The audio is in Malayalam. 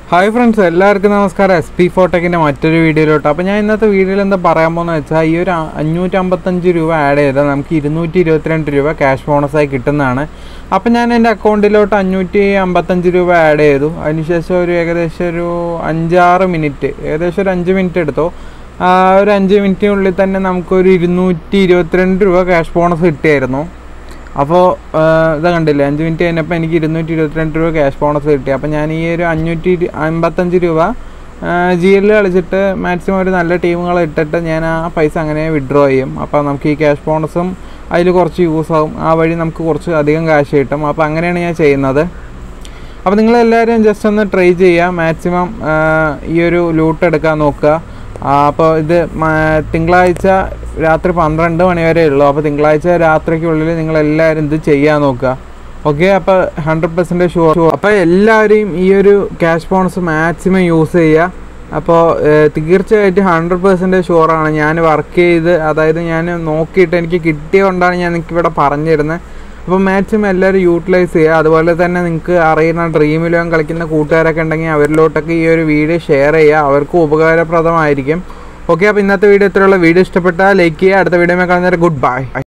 ഹായ് ഫ്രണ്ട്സ് എല്ലാവർക്കും നമസ്കാരം എസ് പി ഫോട്ടെക്കിൻ്റെ മറ്റൊരു വീഡിയോയിലോട്ട് അപ്പോൾ ഞാൻ ഇന്നത്തെ വീഡിയോയിൽ എന്താ പറയാൻ പോകുന്നത് വെച്ചാൽ ഈ ഒരു അഞ്ഞൂറ്റമ്പത്തഞ്ച് രൂപ ആഡ് ചെയ്താൽ നമുക്ക് ഇരുന്നൂറ്റി ഇരുപത്തിരണ്ട് രൂപ ക്യാഷ് ബോണസായി കിട്ടുന്നതാണ് അപ്പോൾ ഞാൻ എൻ്റെ അക്കൗണ്ടിലോട്ട് അഞ്ഞൂറ്റി അമ്പത്തഞ്ച് രൂപ ആഡ് ചെയ്തു അതിനുശേഷം ഒരു ഏകദേശം ഒരു അഞ്ചാറ് മിനിറ്റ് ഏകദേശം ഒരു അഞ്ച് മിനിറ്റ് എടുത്തോ ആ ഒരു അഞ്ച് മിനിറ്റിനുള്ളിൽ തന്നെ നമുക്കൊരു ഇരുന്നൂറ്റി ഇരുപത്തിരണ്ട് രൂപ ക്യാഷ് ബോണസ് കിട്ടിയായിരുന്നു അപ്പോൾ ഇത് കണ്ടില്ലേ അഞ്ച് മിനിറ്റ് കഴിഞ്ഞപ്പോൾ എനിക്ക് ഇരുന്നൂറ്റി ഇരുപത്തിരണ്ട് രൂപ ക്യാഷ് ബോണസ് കിട്ടി അപ്പോൾ ഞാൻ ഈ ഒരു അഞ്ഞൂറ്റി ഇരു- അമ്പത്തഞ്ച് രൂപ ജി എല്ലിൽ കളിച്ചിട്ട് മാക്സിമം ഒരു നല്ല ടീമുകൾ ഇട്ടിട്ട് ഞാൻ ആ പൈസ അങ്ങനെ വിഡ്രോ ചെയ്യും അപ്പോൾ നമുക്ക് ഈ ക്യാഷ് ബോണസും അതിൽ കുറച്ച് യൂസ് ആവും ആ വഴി നമുക്ക് കുറച്ച് അധികം കാശ് കിട്ടും അപ്പോൾ അങ്ങനെയാണ് ഞാൻ ചെയ്യുന്നത് അപ്പോൾ നിങ്ങളെല്ലാവരും ജസ്റ്റ് ഒന്ന് ട്രൈ ചെയ്യുക മാക്സിമം ഈ ഒരു ലൂട്ട് എടുക്കാൻ നോക്കുക ആ, അപ്പോൾ ഇത് മ- തിങ്കളാഴ്ച രാത്രി പന്ത്രണ്ട് മണി വരെ ഉള്ളൂ അപ്പോൾ തിങ്കളാഴ്ച രാത്രിക്കുള്ളിൽ നിങ്ങളെല്ലാവരും ഇത് ചെയ്യാൻ നോക്കുക ഓക്കെ അപ്പോൾ ഹൺഡ്രഡ് പെർസെൻറ്റേജ് ഷുവർ അപ്പോൾ എല്ലാവരെയും ഈ ഒരു ക്യാഷ് ബോണസ് മാക്സിമം യൂസ് ചെയ്യുക അപ്പോൾ തീർച്ചയായിട്ടും ഹൺഡ്രഡ് പെർസെൻറ്റേജ് ഷുവറാണ് ഞാൻ വർക്ക് ചെയ്ത് അതായത് ഞാൻ നോക്കിയിട്ട് എനിക്ക് കിട്ടിയതുകൊണ്ടാണ് ഞാൻ നിങ്ങൾക്ക് ഇവിടെ പറഞ്ഞിരുന്നത് അപ്പോൾ മാക്സിമം എല്ലാവരും യൂട്ടിലൈസ് ചെയ്യുക അതുപോലെ തന്നെ നിങ്ങൾക്ക് അറിയുന്ന ഡ്രീമിലും കളിക്കുന്ന കൂട്ടുകാരൊക്കെ ഉണ്ടെങ്കിൽ അവരിലോട്ടൊക്കെ ഈ ഒരു വീഡിയോ ഷെയർ ചെയ്യുക അവർക്കും ഉപകാരപ്രദമായിരിക്കും ഓക്കെ അപ്പോൾ ഇന്നത്തെ വീഡിയോ ഇത്രയുള്ള വീഡിയോ ഇഷ്ടപ്പെട്ടാൽ ലൈക്ക് ചെയ്യുക അടുത്ത വീഡിയോ കാണുന്നവരെ ഗുഡ് ബൈ